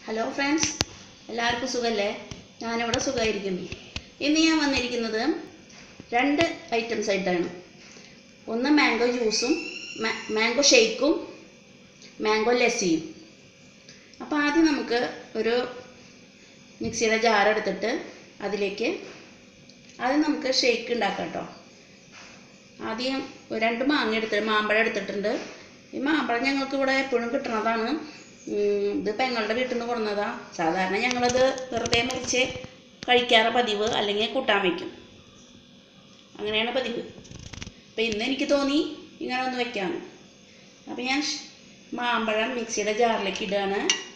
hello friends എല്ലാവർക്കും സുഖമല്ലേ ഞാനിവിടെ സുഖമായിരിക്കുന്നു ഇന്ന് ഞാൻ വന്നിരിക്കുന്നത് രണ്ട് ഐറ്റംസ് ആയിട്ടാണ് ഒന്ന് മാംഗോ ജ്യൂസും മാംഗോ ഷേക്കും മാംഗോ ലസ്സിയും അപ്പോൾ ആദ്യം നമുക്ക് ഒരു മിക്സിയുടെ ജാർ എടുത്തിട്ട് അതിലേക്ക് ആദ്യം നമുക്ക് ഷേക്ക് ഉണ്ടാക്കാം കേട്ടോ ആദ്യം ഒരു രണ്ട് മാങ്ങ എടുത്തിട്ട് മാമ്പഴം എടുത്തിട്ടുണ്ട് ഈ മാമ്പഴം ഞങ്ങൾക്ക് ഇവിടെ എപ്പോഴും കിട്ടണതാണ് ഉം, ഇത് പെങ്ങളുടെ വീട്ടിൽ നിന്ന് കൊടുന്നതാ സാധാരണ ഞങ്ങളത് വെറുതെ മുറിച്ച് കഴിക്കാറ് പതിവ് അല്ലെങ്കിൽ കൂട്ടാൻ വയ്ക്കും അങ്ങനെയാണ് പതിവ് അപ്പം ഇന്ന് എനിക്ക് തോന്നി ഇങ്ങനെ ഒന്ന് വെക്കാമെന്ന് അപ്പം ഞാൻ ഷ്- മാമ്പഴം മിക്സിയുടെ ജാറിലേക്ക് ഇടുകയാണ്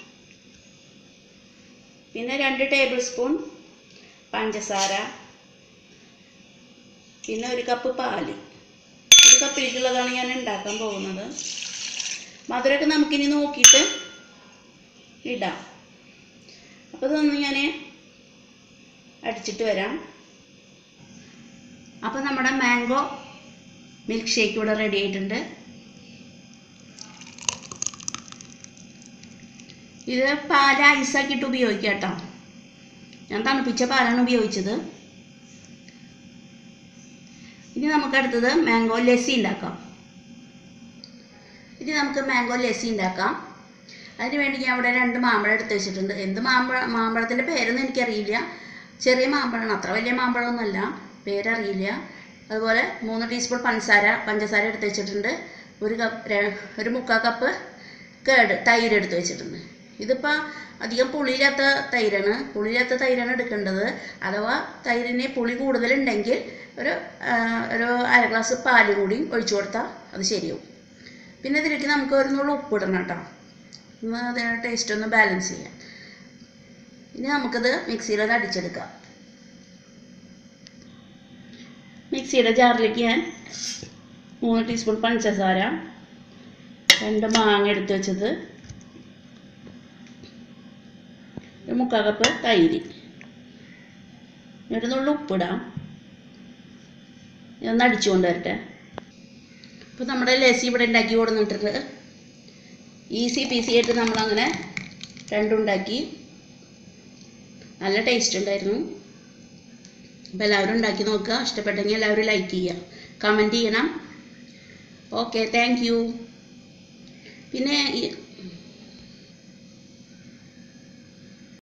പിന്നെ രണ്ട് ടേബിൾ സ്പൂൺ പഞ്ചസാര പിന്നെ ഒരു കപ്പ് പാല് ഒരു കപ്പിലേക്കുള്ളതാണ് ഞാൻ ഉണ്ടാക്കാൻ പോകുന്നത് മധുരമൊക്കെ നമുക്കിനി നോക്കിയിട്ട് ഇടാം അപ്പോൾ ഇതൊന്ന് ഞാൻ അടിച്ചിട്ട് വരാം അപ്പോൾ നമ്മുടെ മാംഗോ മിൽക്ക് ഷേക്ക് ഇവിടെ റെഡി ആയിട്ടുണ്ട് ഇത് പാല് ഐസാക്കിയിട്ട് ഉപയോഗിക്കാം കേട്ടോ ഞാൻ തണുപ്പിച്ച പാലാണ് ഉപയോഗിച്ചത് ഇനി നമുക്ക് അടുത്തത് മാംഗോ ലസ്സി ഉണ്ടാക്കാം ഇനി നമുക്ക് മാംഗോ ലസ്സി ഉണ്ടാക്കാം അതിന് വേണ്ടി ഞാൻ ഇവിടെ രണ്ട് മാമ്പഴം എടുത്ത് വെച്ചിട്ടുണ്ട് എന്ത് മാമ്പഴ മാമ്പഴത്തിൻ്റെ പേരൊന്നും എനിക്കറിയില്ല ചെറിയ മാമ്പഴമാണ് അത്ര വലിയ മാമ്പഴമൊന്നുമല്ല പേരറിയില്ല അതുപോലെ മൂന്ന് ടീസ്പൂൺ പഞ്ചസാര പഞ്ചസാര എടുത്ത് വെച്ചിട്ടുണ്ട് ഒരു കപ്പ് ഒരു മുക്കാൽ കപ്പ് കേട് തൈര് എടുത്ത് വെച്ചിട്ടുണ്ട് ഇതിപ്പോൾ അധികം പുളിയില്ലാത്ത തൈരാണ് പുളിയില്ലാത്ത തൈരാണ് എടുക്കേണ്ടത് അഥവാ തൈരിന് പുളി കൂടുതലുണ്ടെങ്കിൽ ഒരു ആ, ഒരു അര ഗ്ലാസ് പാലും കൂടി ഒഴിച്ചു കൊടുത്താൽ അത് ശരിയാവും പിന്നെ ഇതിലേക്ക് നമുക്ക് ഒരു നുള്ളു ഉപ്പ് ഇടണം കേട്ടോ ഒന്ന് അതിൻ്റെ ടേസ്റ്റ് ഒന്ന് ബാലൻസ് ചെയ്യാം ഇനി നമുക്കിത് മിക്സിയിൽ അത് അടിച്ചെടുക്കാം മിക്സിയുടെ ജാറിലേക്ക് ഞാൻ മൂന്ന് ടീസ്പൂൺ പഞ്ചസാര രണ്ട് മാങ്ങ എടുത്ത് വെച്ചത് ഒരു മുക്കാൽ കപ്പ് തൈര് ഒരു നുള്ളു ഉപ്പിടാം ഇതൊന്ന് അടിച്ചു കൊണ്ടുവരട്ടെ അപ്പോൾ നമ്മുടെ ലസ്സി ഇവിടെ ഉണ്ടാക്കി കൊടുത്തിട്ടുണ്ട് ഈസി പീസി ആയിട്ട് നമ്മളങ്ങനെ രണ്ടും ഉണ്ടാക്കി നല്ല ടേസ്റ്റ് ഉണ്ടായിരുന്നു അപ്പോൾ എല്ലാവരും ഉണ്ടാക്കി നോക്കുക ഇഷ്ടപ്പെട്ടെങ്കിൽ എല്ലാവരും ലൈക്ക് ചെയ്യുക കമൻറ്റ് ചെയ്യണം ഓക്കെ താങ്ക് യു പിന്നെ ഈ